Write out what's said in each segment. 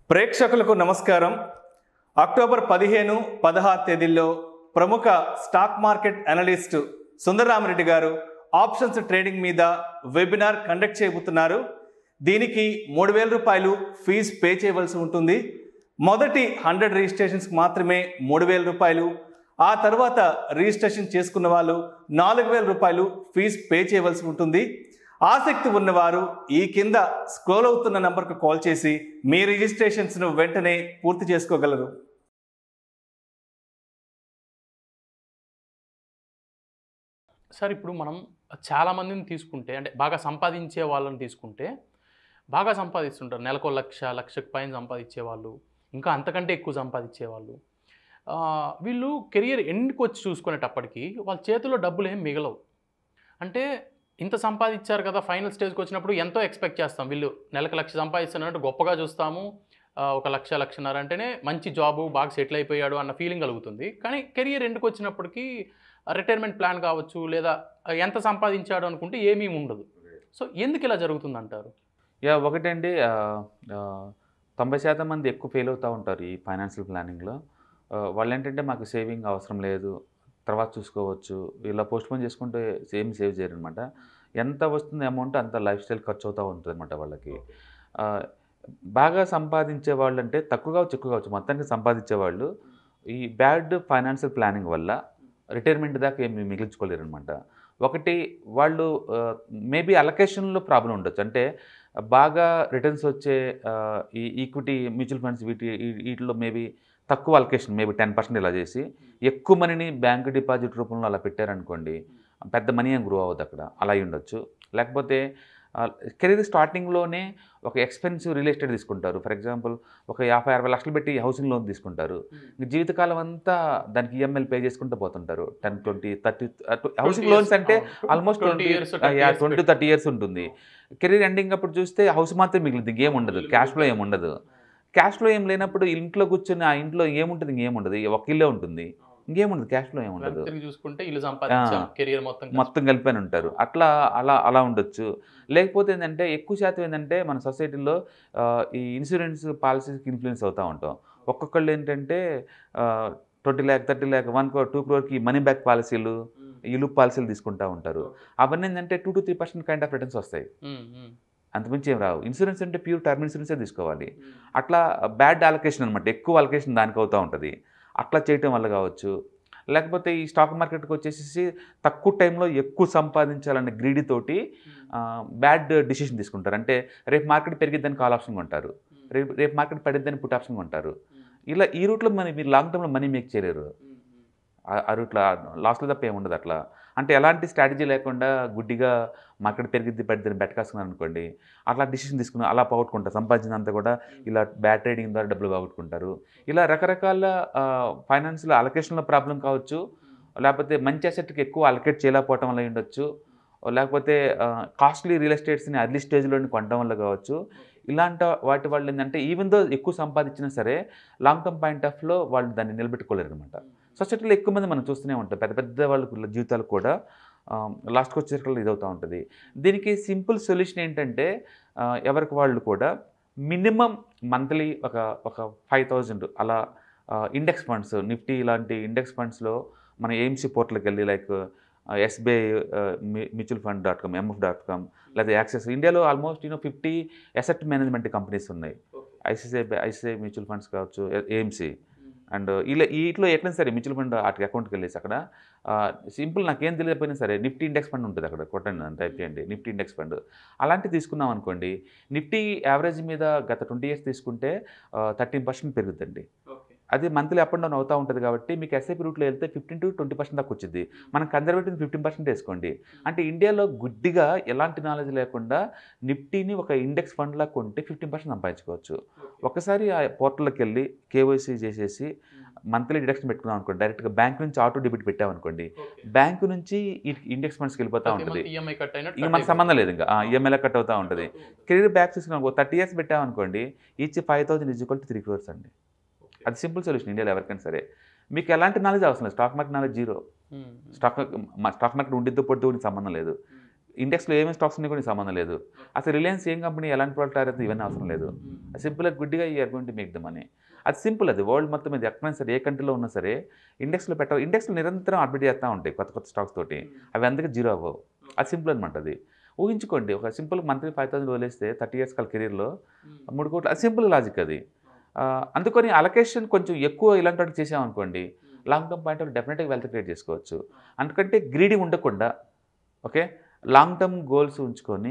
ప్రేక్షకులకు నమస్కారం అక్టోబర్ పదిహేను పదహారు తేదీల్లో ప్రముఖ stock market analyst Sundararamareddy garu options trading మీద వెబినార్ కండక్ట్ చేయబోతున్నారు దీనికి మూడు వేల రూపాయలు ఫీజు పే చేయవలసి ఉంటుంది మొదటి హండ్రెడ్ రిజిస్ట్రేషన్స్కి మాత్రమే మూడు వేల రూపాయలు ఆ తర్వాత రిజిస్ట్రేషన్ చేసుకున్న వాళ్ళు నాలుగు వేల రూపాయలు ఫీజు పే చేయవలసి ఉంటుంది ఆసక్తి ఉన్నవారు ఈ కింద స్క్రోల్ అవుతున్న నంబర్కు కాల్ చేసి మీ రిజిస్ట్రేషన్స్ను వెంటనే పూర్తి చేసుకోగలరు సార్ ఇప్పుడు మనం చాలా మందిని తీసుకుంటే అంటే బాగా సంపాదించే వాళ్ళని తీసుకుంటే బాగా సంపాదిస్తుంటారు నెలకు లక్ష లక్షకు పైన సంపాదించే వాళ్ళు ఇంకా అంతకంటే ఎక్కువ సంపాదించే వాళ్ళు ఆ, వీళ్ళు కెరియర్ ఎండ్కి వచ్చి చూసుకునేటప్పటికి వాళ్ళ చేతిలో డబ్బులు ఏం మిగలవు అంటే ఇంత సంపాదించారు కదా ఫైనల్ స్టేజ్కి వచ్చినప్పుడు ఎంతో ఎక్స్పెక్ట్ చేస్తాం వీళ్ళు నెలకు లక్ష సంపాదిస్తున్నట్టు గొప్పగా చూస్తాము ఆ, ఒక లక్ష లక్షన్నర అంటేనే మంచి జాబు బాగా సెటిల్ అయిపోయాడు అన్న ఫీలింగ్ కలుగుతుంది కానీ కెరియర్ ఎండ్కి వచ్చినప్పటికీ రిటైర్మెంట్ ప్లాన్ కావచ్చు లేదా ఎంత సంపాదించాడు అనుకుంటే ఏమీ ఉండదు సో ఎందుకు ఇలా జరుగుతుంది అంటారు యా ఒకటండి ఆ, ఆ, తొంభై శాతం మంది ఎక్కువ ఫెయిల్ అవుతూ ఉంటారు ఈ ఫైనాన్షియల్ ప్లానింగ్లో ఆ, వాళ్ళు ఏంటంటే మాకు సేవింగ్ అవసరం లేదు తర్వాత చూసుకోవచ్చు ఇలా పోస్ట్ పోన్ చేసుకుంటే సేమ్ సేవ్ చేయరు అనమాట ఎంత వస్తుంది అమౌంట్ అంత లైఫ్ స్టైల్ ఖర్చు అవుతూ ఉంటుంది అనమాట వాళ్ళకి ఆ, బాగా సంపాదించే వాళ్ళు అంటే తక్కువ కావచ్చు ఎక్కువ కావచ్చు మొత్తానికి సంపాదించే వాళ్ళు ఈ బ్యాడ్ ఫైనాన్షియల్ ప్లానింగ్ వల్ల రిటైర్మెంట్ దాకా ఏమి మిగిలించుకోలేరు అనమాట ఒకటి వాళ్ళు మేబీ అలొకేషన్లో ప్రాబ్లం ఉండొచ్చు అంటే బాగా రిటర్న్స్ వచ్చే ఆ, ఈ ఈక్విటీ మ్యూచువల్ ఫండ్స్ వీటి ఈ- వీటిలో మేబీ తక్కువ అలొకేషన్ మేబీ టెన్ పర్సెంట్ ఇలా చేసి ఎక్కువ మనీని బ్యాంక్ డిపాజిట్ రూపంలో అలా పెట్టారనుకోండి పెద్ద మనీ ఏం గ్రో అవ్వదు అక్కడ అలా అయి ఉండొచ్చు లేకపోతే కెరీర్ స్టార్టింగ్లోనే ఒక ఎక్స్పెన్సివ్ రియల్ ఎస్టేట్ తీసుకుంటారు ఫర్ ఎగ్జాంపుల్ ఒక యాభై అరవై లక్షలు పెట్టి హౌసింగ్ లోన్ తీసుకుంటారు ఇంక జీవితకాలం అంతా దానికి ఈఎంఐలు పే చేసుకుంటూ పోతుంటారు ten twenty thirty housing loans అంటే almost twenty twenty thirty years ఉంటుంది కెరీర్ ఎండింగ్ అప్పుడు చూస్తే హౌస్ మాత్రం మిగిలింది ఇంకేం ఉండదు క్యాష్ ఫ్లో ఏం ఉండదు క్యాష్ ఫ్లో ఏం లేనప్పుడు ఇంట్లో కూర్చొని ఆ ఇంట్లో ఏముంటుంది ఇంకేముండదు ఒక ఇల్లే ఉంటుంది ఇంకేముండదు క్యాష్ ఫ్లో ఏం ఉండదు తిరిగి చూసుకుంటే ఇల్లు సంపాదించాం కెరియర్ మొత్తం మొత్తం కలిపని ఉంటారు అట్లా అలా అలా ఉండొచ్చు లేకపోతే ఏంటంటే ఎక్కువ శాతం ఏంటంటే మన సొసైటీలో ఆ, ఈ ఇన్సూరెన్స్ పాలసీస్కి ఇన్ఫ్లుయెన్స్ అవుతూ ఉంటాం ఒక్కొక్కళ్ళు ఏంటంటే twenty lakh thirty lakh one crore two క్రోర్కి మనీ బ్యాక్ పాలసీలు ఇల్లు పాలసీలు తీసుకుంటూ ఉంటారు అవన్నీ ఏంటంటే two to three percent kind of returns వస్తాయి ఉమ్, ఉమ్, అంతమించి ఏం రావు ఇన్సూరెన్స్ అంటే ప్యూర్ టర్మ్ ఇన్సూరెన్సే తీసుకోవాలి అట్లా బ్యాడ్ అలొకేషన్ అనమాట ఎక్కువ అలొకేషన్ దానికి అవుతూ ఉంటుంది అట్లా చేయటం వల్ల కావచ్చు లేకపోతే ఈ స్టాక్ మార్కెట్కి వచ్చేసి తక్కువ టైంలో ఎక్కువ సంపాదించాలనే గ్రీడీ తోటి బ్యాడ్ డిసిషన్ తీసుకుంటారు అంటే రేపు మార్కెట్ పెరిగిద్దని కాల్ ఆప్షన్ కొంటారు రేపు రేపు మార్కెట్ పడిద్దని పుట్ ఆప్షన్ కొంటారు ఇలా ఈ రూట్లో మరి మీరు లాంగ్ టర్మ్లో మనీ మేక్ చేయలేరు ఆ- ఆ రూట్లో లాస్లో తప్ప ఏముండదు అట్లా అంటే ఎలాంటి స్ట్రాటజీ లేకుండా గుడ్డిగా మార్కెట్ పెరిగిద్ది పడిద్దని బెట్ కాసుకున్నారు అనుకోండి అట్లా డిసిషన్ తీసుకుని అలా పోగొట్టుకుంటారు సంపాదించినంత కూడా ఇలా బ్యాడ్ ట్రేడింగ్ ద్వారా డబ్బులు పోగొట్టుకుంటారు ఇలా రకరకాల ఫైనాన్షియల్ అలొకేషన్లో ప్రాబ్లం కావచ్చు లేకపోతే మంచి అసెట్కి ఎక్కువ అలొకేట్ చేయలేకపోవటం వల్ల ఉండొచ్చు లేకపోతే కాస్ట్లీ రియల్ ఎస్టేట్స్ని అర్లీ స్టేజ్లోని కొనడం వల్ల కావచ్చు ఇలాంటి వాటి వల్ల ఏంటంటే ఈవెన్ దో ఎక్కువ సంపాదించినా సరే లాంగ్ టర్మ్ పాయింట్ ఆఫ్లో వాళ్ళు దాన్ని నిలబెట్టుకోలేరు అనమాట సొసైటీలో ఎక్కువ మంది మనం చూస్తూనే ఉంటాం పెద్ద పెద్ద వాళ్ళ జీవితాలు కూడా లాస్ట్కి వచ్చేసరికి ఇది అవుతూ ఉంటుంది దీనికి సింపుల్ సొల్యూషన్ ఏంటంటే ఆ, ఎవరికి వాళ్ళు కూడా మినిమం మంత్లీ ఒక ఒక ఫైవ్ థౌజండ్ అలా ఇండెక్స్ ఫండ్స్ నిఫ్టీ ఇలాంటి ఇండెక్స్ ఫండ్స్లో మన ఎయిమ్సీ పోర్టల్కి వెళ్ళి like SBI mutual fund dot com MF dot com లేదా యాక్సెస్ ఇండియాలో almost you know fifty asset management companies ఉన్నాయి ఐసిసిఐ ఐసిసిఐ మ్యూచువల్ ఫండ్స్ కావచ్చు ఏఎంసీ అండ్ ఇలా వీటిలో ఎట్లయినా సరే మ్యూచువల్ ఫండ్ వాటి అకౌంట్కి వెళ్ళేసి అక్కడ సింపుల్ నాకేం తెలియకపోయినా సరే నిఫ్టీ ఇండెక్స్ ఫండ్ ఉంటుంది అక్కడ కొట్టండి అని టైప్ చేయండి నిఫ్టీ ఇండెక్స్ ఫండ్ అలాంటివి తీసుకున్నాం అనుకోండి నిఫ్టీ యావరేజ్ మీద గత ట్వంటీ ఇయర్స్ తీసుకుంటే థర్టీన్ పర్సెంట్ పెరుగుద్దండి అది మంత్లీ అప్ అండ్ డౌన్ అవుతూ ఉంటుంది కాబట్టి మీకు ఎస్ఐపి రూట్లో వెళ్తే ఫిఫ్టీన్ టు ట్వంటీ పర్సెంట్ దాకా వచ్చింది మనం కన్జర్వేటివ్ ఫిఫ్టీన్ పర్సెంట్ వేసుకోండి అంటే ఇండియాలో గుడ్డిగా ఎలాంటి నాలెడ్జ్ లేకుండా నిఫ్టీని ఒక ఇండెక్స్ ఫండ్లా కొంటే ఫిఫ్టీన్ పర్సెంట్ సంపాదించుకోవచ్చు ఒకసారి ఆ పోర్టల్కి వెళ్ళి కేవైసీ చేసేసి మంత్లీ డిడక్షన్ పెట్టుకున్నాం అనుకోండి డైరెక్ట్గా బ్యాంక్ నుంచి ఆటో డెబిట్ పెట్టామనుకోండి బ్యాంకు నుంచి ఈ ఇండెక్స్ ఫండ్స్కి వెళ్ళిపోతూ ఉంటుంది ఈఎంఐ కట్ అయినట్టు ఇంకా మనకు సంబంధం లేదు ఇంకా ఈఎంఐలో కట్ అవుతూ ఉంటుంది కెరీర్ బ్యాక్ తీసుకున్నాం థర్టీ ఇయర్స్ పెట్టామనుకోండి each five thousand is equal to three crores అండి అది సింపుల్ సొల్యూషన్ ఇండియాలో ఎవరికైనా సరే మీకు ఎలాంటి నాలెడ్జ్ అవసరం లేదు stock market knowledge zero stock మా స్టాక్ మార్కెట్ ఉండిద్దో పొడితో సంబంధం లేదు ఇండెక్స్లో ఏమేమి స్టాక్స్ ఉన్నాయి కూడా నీకు సంబంధం లేదు అసలు రిలయన్స్ ఏం కంపెనీ ఎలాంటి ప్రోడక్ట్ తయారైతే ఇవన్నీ అవసరం లేదు సింపుల్గా గుడ్డిగా you're going to make the money అది సింపుల్ అది వరల్డ్ మొత్తం మీద ఎక్కడైనా సరే ఏ కంట్రీలో ఉన్నా సరే ఇండెక్స్లో పెట్ట ఇండెక్స్లో నిరంతరం అప్డేట్ చేస్తూ ఉంటాయి కొత్త కొత్త స్టాక్స్ తోటి అవి అందుకే జీరో అవ్వవు అది సింపుల్ అనమాట అది ఊహించుకోండి ఒక సింపుల్ మంత్లీ ఫైవ్ థౌసండ్ వదిలేస్తే థర్టీ ఇయర్స్ కాల కెరీర్లో మూడు కోట్లు అది సింపుల్ లాజిక్ అది ఆ, అందుకని అలొకేషన్ కొంచెం ఎక్కువ ఇలాంటి వాటికి చేసామనుకోండి లాంగ్ టర్మ్ పాయింట్ ఆఫ్ డెఫినెట్గా వెల్త్ క్రియేట్ చేసుకోవచ్చు అందుకంటే గ్రీడీ ఉండకుండా ఓకే లాంగ్ టర్మ్ గోల్స్ ఉంచుకొని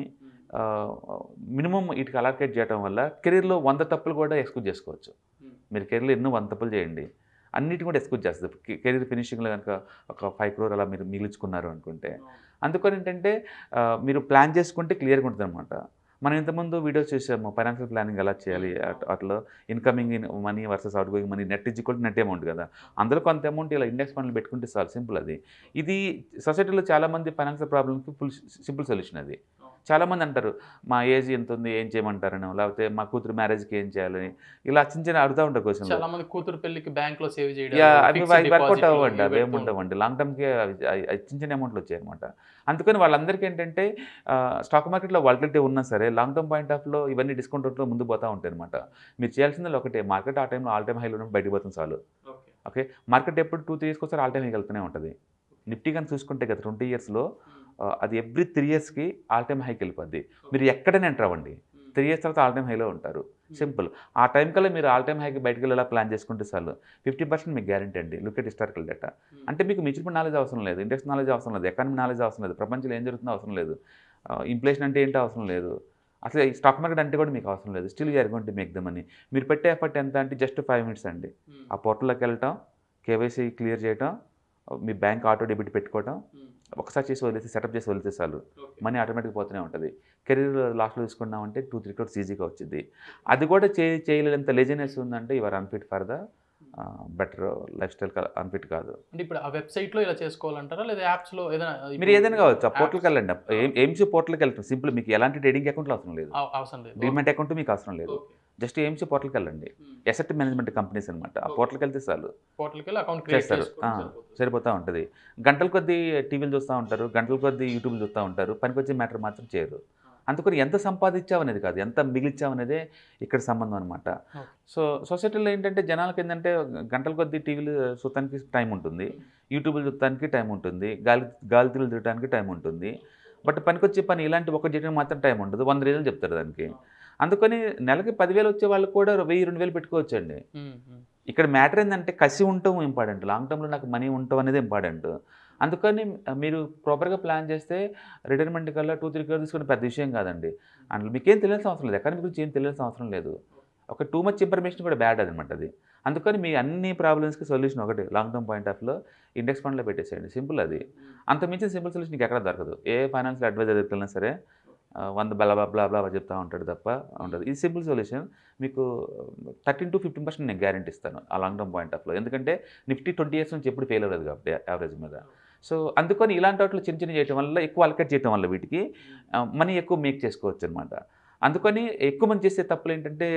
మినిమం వీటికి అలొకేట్ చేయడం వల్ల కెరీర్లో వంద తప్పులు కూడా ఎక్స్క్యూజ్ చేసుకోవచ్చు మీరు కెరీర్లో ఎన్నో వంద తప్పులు చేయండి అన్నిటి కూడా ఎక్స్క్యూజ్ చేస్తుంది కెరీర్ ఫినిషింగ్లో కనుక ఒక ఫైవ్ క్రోర్ అలా మీరు మిగిల్చుకున్నారు అనుకుంటే అందుకని ఏంటంటే ఆ, మీరు ప్లాన్ చేసుకుంటే క్లియర్గా ఉంటుంది అనమాట మనం ఇంతకుముందు వీడియోస్ చేసాము ఫైనాన్షియల్ ప్లానింగ్ ఎలా చేయాలి అట్- అట్లా incoming in money versus out going money net is equal net amount కదా అందులో కొంత అమౌంట్ ఇలా ఇండెక్స్ ఫండ్లు పెట్టుకుంటే చాలు సింపుల్ అది ఇది సొసైటీలో చాలామంది ఫైనాన్షియల్ ప్రాబ్లమ్కి ఫుల్ సింపుల్ సొల్యూషన్ అది చాలామంది అంటారు మా ఏజ్ ఎంత ఉంది ఏం చేయమంటారని లేకపోతే మా కూతురు మ్యారేజ్కి ఏం చేయాలని ఇలా చిన్న చిన్న అడుగుతూ ఉంటారు క్వశ్చన్ చాలా మంది కూతురు పెళ్లికి బ్యాంక్ లో సేవ్ చేయడం యా అవి fixed వర్కౌట్ deposit అవ్వండి ఇవి అవి ఏమి పెడుతూ ఉండవండి లాంగ్ టర్మ్కి అవి అవి- అవి చిన్న చిన్న అమౌంట్లు వచ్చాయి అనమాట అందుకని వాళ్ళందరికీ ఏంటంటే స్టాక్ మార్కెట్లో వాలిటిలిటీ ఉన్నా సరే లాంగ్ టర్మ్ పాయింట్ ఆఫ్లో ఇవన్నీ డిస్కౌంట్ రేట్లో ముందు పోతూ ఉంటాయి అనమాట మీరు చేయాల్సింది ఒకటే మార్కెట్ ఆ టైంలో ఆల్ టైమ్ హైలో ఉన్నప్పుడు బయటకు పోతుంది చాలు Okay. ఓకే మార్కెట్ ఎప్పుడు టూ త్రీ ఇయర్స్కి ఒకసారి ఆల్ టైమ్ హైకి వెళ్తూనే ఉంటుంది నిఫ్టీ కానీ చూసుకుంటే గత ట్వంటీ ఇయర్స్లో అది ఎవ్రీ త్రీ ఇయర్స్కి ఆల్ టైమ్ హైకి వెళ్ళిపోద్ది మీరు ఎక్కడైనా ఎంటర్ అవ్వండి త్రీ ఇయర్స్ తర్వాత ఆల్ టైమ్ హైలో ఉంటారు సింపుల్ ఆ టైం కల్లా మీరు ఆల్ టైమ్ హైకి బయటకు వెళ్ళేలా ప్లాన్ చేసుకుంటే చాలు ఫిఫ్టీ పర్సెంట్ మీకు గ్యారంటీ అండి లుక్ ఎట్ హిస్టారికల్ డేటా అంటే మీకు మ్యూచువల్ ఫండ్ నాలెడ్జ్ అవసరం లేదు ఇండెక్స్ నాలెడ్జ్ అవసరం లేదు ఎకానమీ నాలెడ్జ్ అవసరం లేదు ప్రపంచంలో ఏం జరుగుతుందో అవసరం లేదు ఇన్ఫ్లేషన్ అంటే ఏంటో అవసరం లేదు అసలు ఈ స్టాక్ మార్కెట్ అంటే కూడా మీకు అవసరం లేదు still you're going to make the money మీరు పెట్టే ఎఫర్ట్ ఎంత అంటే జస్ట్ ఫైవ్ మినిట్స్ అండి ఆ పోర్టల్లోకి వెళ్ళటం కేవైసీ క్లియర్ చేయటం మీ బ్యాంక్ ఆటో డెబిట్ పెట్టుకోవటం ఒకసారి చేసి వదిలేసి సెటప్ చేసి వదిలేస్తే చాలు మనీ ఆటోమేటిక్ పోతూనే ఉంటుంది కెరీర్ లాస్ట్లో తీసుకున్నామంటే టూ త్రీ క్రోర్స్ ఈజీగా వచ్చింది అది కూడా చే చేయలేనంత లేజినెస్ ఉందంటే your unfit for the better lifestyle unfit కాదు అంటే ఇప్పుడు ఆ వెబ్సైట్ లో ఇలా చేసుకోవాలంటారా లేదా యాప్స్ లో ఏదైనా మీరు ఇప్పుడు ఏదైనా కావచ్చు ఆ పోర్టల్కి వెళ్ళండి ఏం ఏమ్సీ పోర్టల్కి వెళ్తాం సింపుల్ మీకు ఎలాంటి ట్రేడింగ్ అకౌంట్లో అవసరం లేదు అవ- అవసరం లేదు డిమెట్ అకౌంట్ మీకు అవసరం లేదు Okay. జస్ట్ ఏమ్సీ పోర్టల్కి వెళ్ళండి ఎసెట్ మేనేజ్మెంట్ కంపెనీస్ అనమాట ఆ పోర్టల్కి వెళ్తే చాలు పోర్టల్కి వెళ్ళి అకౌంట్ క్రియేట్ చేస్తారు ఆ, సరిపోతూ ఉంటుంది గంటల కొద్దీ టీవీలు చూస్తూ ఉంటారు గంటల కొద్దీ యూట్యూబ్లు చూస్తూ ఉంటారు పనికొచ్చే మ్యాటర్ మాత్రం చేయరు అందుకని ఎంత సంపాదించావు అనేది కాదు ఎంత మిగిలిచ్చావు అనేదే ఇక్కడ సంబంధం అనమాట Okay. సో సొసైటీలో ఏంటంటే జనాలకి ఏంటంటే గంటల కొద్దీ టీవీలు చూడటానికి టైం ఉంటుంది యూట్యూబ్లు చూడటానికి టైం ఉంటుంది గాలి గాలి తీరులు తిరగడానికి టైం ఉంటుంది బట్ పనికొచ్చే పని ఇలాంటి ఒకటి చేయడానికి మాత్రం టైం ఉండదు వంద రీజన్లు చెప్తారు దానికి అందుకని నెలకి పదివేలు వచ్చే వాళ్ళు కూడా వెయ్యి రెండు వేలు పెట్టుకోవచ్చండి ఇక్కడ మ్యాటర్ ఏంటంటే కసి ఉండటం ఇంపార్టెంట్ లాంగ్ టర్మ్లో నాకు మనీ ఉండటం అనేది ఇంపార్టెంట్ అందుకని మీరు ప్రాపర్గా ప్లాన్ చేస్తే రిటైర్మెంట్ కల్లా టూ త్రీ క్రోర్ తీసుకునే పెద్ద విషయం కాదండి అండ్ మీకేం తెలియాల్సిన అవసరం లేదు ఎకానమీ గురించి ఏం తెలియాల్సిన అవసరం లేదు ఒక టూ మచ్ ఇన్ఫర్మేషన్ కూడా బ్యాడ్ అనమాట అది అందుకని మీ అన్ని ప్రాబ్లమ్స్కి సొల్యూషన్ ఒకటి లాంగ్ టర్మ్ పాయింట్ ఆఫ్లో ఇండెక్స్ ఫండ్లో పెట్టేసేయండి సింపుల్ అది అంత మించిన సింపుల్ సొల్యూషన్ నీకు ఎక్కడ దొరకదు ఏ ఫైనాన్షియల్ అడ్వైజర్ దగ్గరికి సరే ఆ, వంద బలా బ్లా బ్లా చెప్తా ఉంటాడు తప్ప ఉంటుంది ఇది సింపుల్ సొల్యూషన్ మీకు థర్టీన్ టు ఫిఫ్టీన్ పర్సెంట్ నేను గ్యారంటీ ఇస్తాను ఆ లాంగ్ టర్మ్ పాయింట్ ఆఫ్లో ఎందుకంటే నిఫ్టీ ట్వంటీ ఇయర్స్ నుంచి ఎప్పుడు ఫెయిల్ అవ్వలేదు కాబట్టి యావరేజ్ మీద సో అందుకని ఇలాంటి వాటిలో చిన్న చిన్న చేయడం వల్ల ఎక్కువ అలకేట్ చేయడం వల్ల వీటికి మనీ ఎక్కువ మేక్ చేసుకోవచ్చు అనమాట అందుకని ఎక్కువ మంది చేసే తప్పులు ఏంటంటే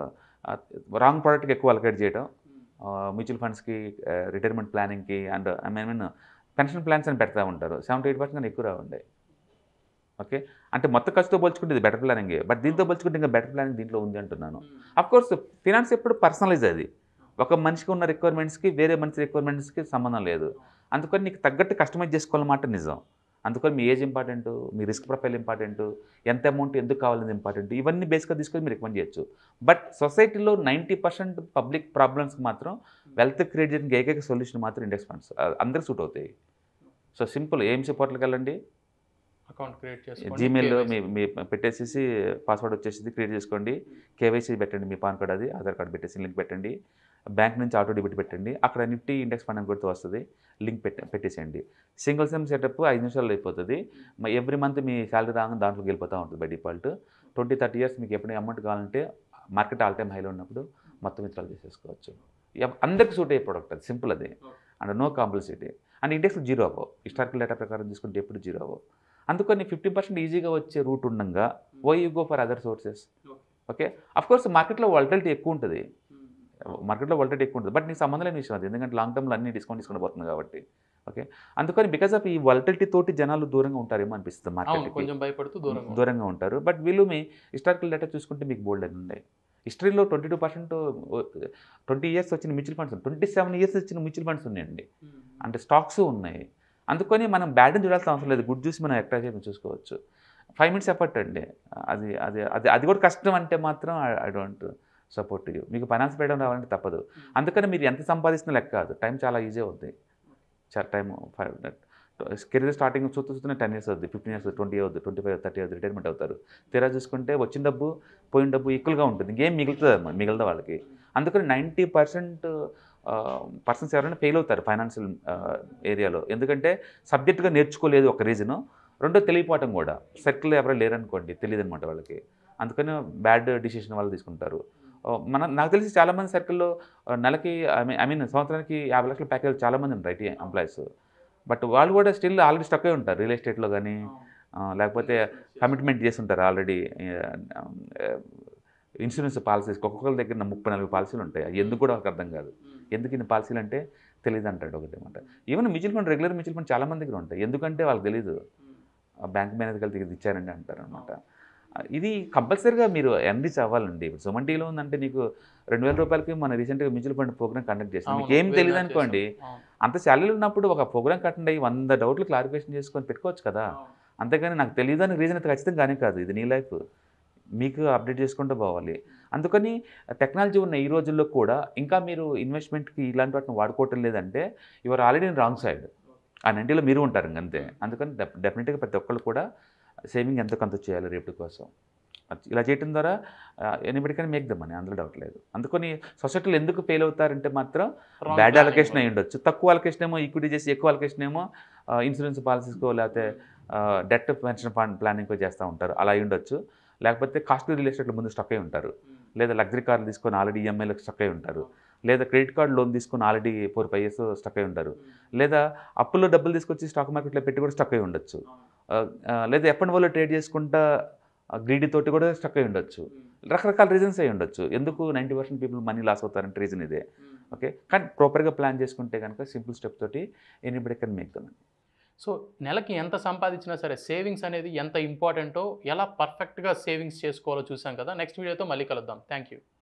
రాంగ్ ప్రోడక్ట్కి ఎక్కువ అలకేట్ చేయడం మ్యూచువల్ ఫండ్స్కి రిటైర్మెంట్ ప్లానింగ్కి and I mean pension plans అని పెడతా ఉంటారు సెవెంటీ ఎయిట్ పర్సెంట్ ఎక్కువ రావండి ఓకే అంటే మొత్తం ఖర్చుతో పోల్చుకుంటే ఇది బెటర్ ప్లానింగ్ బట్ దీంతో పోల్చుకుంటే ఇంకా బెటర్ ప్లానింగ్ దీంట్లో ఉంది అంటున్నాను అఫ్ కోర్స్ ఫినాన్స్ ఎప్పుడు పర్సనలైజ్ అది ఒక మనిషికి ఉన్న రిక్వైర్మెంట్స్కి వేరే మనిషి రిక్వైర్మెంట్స్కి సంబంధం లేదు అందుకని నీకు తగ్గట్టు కస్టమైజ్ చేసుకోవాలన్నమాట నిజం అందుకని మీ ఏజ్ ఇంపార్టెంట్ మీ రిస్క్ ప్రొఫైల్ ఇంపార్టెంట్ ఎంత అమౌంట్ ఎందుకు కావాలనేది ఇంపార్టెంట్ ఇవన్నీ బేస్గా తీసుకొని మీరు రికమెండ్ చేయొచ్చు బట్ సొసైటీలో నైంటీ పర్సెంట్ పబ్లిక్ ప్రాబ్లమ్స్కి మాత్రం వెల్త్ క్రియేట్ చేయడానికి ఏకైక సొల్యూషన్ మాత్రం ఇండెక్స్ ఫండ్స్ అందరికి సూట్ అవుతాయి సో సింపుల్ ఏఎంసీ పోర్టల్కి వెళ్ళండి అకౌంట్ క్రియేట్ చేసుకోండి జీమెయిల్ KYC. మీ మీ పెట్టేసేసి పాస్వర్డ్ వచ్చేసి క్రియేట్ చేసుకోండి కేవైసీ పెట్టండి మీ పాన్ కార్డ్ అది ఆధార్ కార్డ్ పెట్టేసి లింక్ పెట్టండి బ్యాంక్ నుంచి ఆటో డెబిట్ పెట్టండి అక్కడ నిఫ్టీ ఇండెక్స్ ఫండ్ అని కొడుతూ వస్తుంది లింక్ పెట్ట పెట్టేసేయండి సింగిల్ సిమ్ సెటప్ ఐదు నిమిషాల్లో అయిపోతుంది ఎవ్రీ మంత్ మీ శాలరీ రాగానే దాంట్లోకి వెళ్ళిపోతూ ఉంటుంది by default twenty thirty years మీకు ఎప్పుడు అమౌంట్ కావాలంటే మార్కెట్ ఆల్ టైమ్ హైలో ఉన్నప్పుడు మొత్తం విత్డ్రాల్ చేసేసుకోవచ్చు ఎవ్- అందరికి సూట్ అయ్యే ప్రోడక్ట్ అది సింపుల్ అది and no compulsity and index zero అవ్వవు హిస్టారికల్ డేటా ప్రకారం తీసుకుంటే ఎప్పుడు జీరో అవ్వవు అందుకని ఫిఫ్టీ పర్సెంట్ ఈజీగా వచ్చే రూట్ ఉండగా why you go for other sources okay of course మార్కెట్లో వాలిటిలిటీ ఎక్కువ ఉంటుంది మార్కెట్లో వాలిటిలిటీ ఎక్కువ ఉంటుంది బట్ నీకు సంబంధం లేని విషయం అది ఎందుకంటే లాంగ్ టర్మ్లో అన్ని డిస్కౌంట్ తీసుకుని పోతుంది కాబట్టి ఓకే అందుకని బికాస్ ఆఫ్ ఈ వాలటిలిటీ తోటి జనాలు దూరంగా ఉంటారేమో అనిపిస్తుంది అవును మార్కెట్కి కొంచెం భయపడుతూ దూరంగా దూరంగా ఉంటారు బట్ వీళ్ళు మీ హిస్టారికల్ డేటా చూసుకుంటే మీకు బోల్డ్ అని ఉన్నాయి హిస్టరీలో twenty two percent twenty years వచ్చిన mutual funds twenty seven years వచ్చిన మ్యూచువల్ ఫండ్స్ ఉన్నాయండి అంటే స్టాక్స్ ఉన్నాయి అందుకని మనం బ్యాడ్ని చూడాల్సిన అవసరం లేదు గుడ్ చూసి మనం ఎక్ట్రా చేయడం చూసుకోవచ్చు ఫైవ్ మినిట్స్ ఎఫర్ట్ అండి అది అది అది అది కూడా కష్టం అంటే మాత్రం ఐ డోంట్ సపోర్ట్ యూ మీకు ఫైనాన్స్ పెట్టడం రావాలంటే తప్పదు అందుకని మీరు ఎంత సంపాదిస్తున్న లెక్క కాదు టైం చాలా ఈజీ అవుద్ది చాలా టైం ఫైవ్ కెరీర్ స్టార్టింగ్ చూస్తూ చూస్తూనే టెన్ ఇయర్స్ అవుద్ది ఫిఫ్టీన్ ఇయర్స్ ట్వంటీ అవుద్ది ట్వంటీ ఫైవ్ థర్టీ అవుద్ది రిటైర్మెంట్ అవుతారు తీరా చూసుకుంటే వచ్చిన డబ్బు పోయిన డబ్బు ఈక్వల్గా ఉంటుంది ఇంకేం మిగులుతుంది అన్నమాట మిగలదు వాళ్ళకి అందుకని నైంటీ పర్సెంట్ పర్సన్స్ ఎవరైనా ఫెయిల్ అవుతారు ఫైనాన్షియల్ ఏరియాలో ఎందుకంటే సబ్జెక్ట్గా నేర్చుకోలేదు ఒక రీజను రెండో తెలియపోవటం కూడా సర్కిల్ ఎవరో లేరనుకోండి తెలియదు అనమాట వాళ్ళకి అందుకని బ్యాడ్ డిసిషన్ వాళ్ళు తీసుకుంటారు ఆ, మన నాకు తెలిసి చాలామంది సర్కిల్లో నెలకి ఐ మీన్ ఐ మీన్ సంవత్సరానికి యాభై లక్షల ప్యాకేజ్ చాలామంది ఉంటారు ఐటీ ఎంప్లాయీస్ బట్ వాళ్ళు కూడా స్టిల్ ఆల్రెడీ స్టక్ అయి ఉంటారు రియల్ ఎస్టేట్లో కానీ ఆ, లేకపోతే కమిట్మెంట్ చేసి ఉంటారు ఆల్రెడీ ఇన్సూరెన్స్ పాలసీస్ ఒక్కొక్కరి దగ్గర ముప్పై నలభై పాలసీలు ఉంటాయి అది ఎందుకు కూడా వాళ్ళకి అర్థం కాదు ఎందుకు ఇన్ని పాలసీలు అంటే తెలియదు అంటాడు ఒకటి అనమాట even mutual fund regular mutual fund చాలా మంది దగ్గర ఉంటాయి ఎందుకంటే వాళ్ళకి తెలియదు బ్యాంక్ మేనేజర్ కలిసి ఇది ఇచ్చారండి అంటారు అనమాట ఇది కంపల్సరీగా మీరు ఎన్రీచ్ అవ్వాలండి ఇప్పుడు సుమన్ టీలో ఉందంటే నీకు రెండు వేల రూపాయలకి మన రీసెంట్గా మ్యూచువల్ ఫండ్ ప్రోగ్రామ్ కండక్ట్ చేస్తాం మీకు ఏం తెలియదు అనుకోండి అంత శాలరీ ఉన్నప్పుడు ఒక ప్రోగ్రామ్ కట్టండి అయ్యి వంద డౌట్లు క్లారిఫికేషన్ చేసుకొని పెట్టుకోవచ్చు కదా అంతేగాని నాకు తెలియదు అని రీజన్ అయితే ఖచ్చితంగా కానీ కాదు ఇది నీ లైఫ్ మీకు అప్డేట్ చేసుకుంటూ పోవాలి అందుకని టెక్నాలజీ ఉన్న ఈ రోజుల్లో కూడా ఇంకా మీరు ఇన్వెస్ట్మెంట్కి ఇలాంటి వాటిని వాడుకోవటం లేదంటే యువర్ ఆల్రెడీ రాంగ్ సైడ్ ఆ నంటిలో మీరు ఉంటారు ఇంక అంతే అందుకని డెఫినెట్గా ప్రతి ఒక్కళ్ళు కూడా సేవింగ్ ఎంతో కొంత చేయాలి రేపటి కోసం అది- ఇలా చేయడం ద్వారా ఎనిబడి కానీ మేక్ ద మనీ అందులో డౌట్ లేదు అందుకని సొసైటీలో ఎందుకు ఫెయిల్ అవుతారంటే మాత్రం బ్యాడ్ అలొకేషన్ అయి ఉండొచ్చు తక్కువ అలొకేషన్ ఏమో ఈక్విటీ చేసి ఎక్కువ అలొకేషన్ ఏమో ఇన్సూరెన్స్ పాలసీస్కో లేకపోతే డెట్ పెన్షన్ ఫండ్ ప్లానింగ్కో చేస్తూ ఉంటారు అలా అయి ఉండొచ్చు లేకపోతే కాస్ట్లీ రియల్ ఎస్టేట్లో ముందు స్టక్ అయి ఉంటారు లేదా లగ్జరీ కార్లు తీసుకొని ఆల్రెడీ ఈఎంఐలకు స్టక్ అయి ఉంటారు లేదా క్రెడిట్ కార్డ్ లోన్ తీసుకొని already four five years stuck అయి ఉంటారు లేదా అప్పుల్లో డబ్బులు తీసుకొచ్చి స్టాక్ మార్కెట్లో పెట్టి కూడా స్టక్ అయి ఉండొచ్చు ఆ, ఆ, లేదా ఎప్పటి వాళ్ళు ట్రేడ్ చేసుకుంటా గ్రీడీ తోటి కూడా స్టక్ అయి ఉండొచ్చు రకరకాల రీజన్స్ అయి ఉండొచ్చు ఎందుకు ninety percent people money loss అవుతారంటే రీజన్ ఇదే ఓకే కానీ ప్రాపర్గా ప్లాన్ చేసుకుంటే కనుక సింపుల్ స్టెప్ తోటి anybody can make them so నెలకి ఎంత సంపాదించినా సరే సేవింగ్స్ అనేది ఎంత ఇంపార్టెంటో ఎలా పర్ఫెక్ట్గా సేవింగ్స్ చేసుకోవాలో చూసాం కదా నెక్స్ట్ వీడియోతో మళ్ళీ కలుద్దాం థ్యాంక్ యూ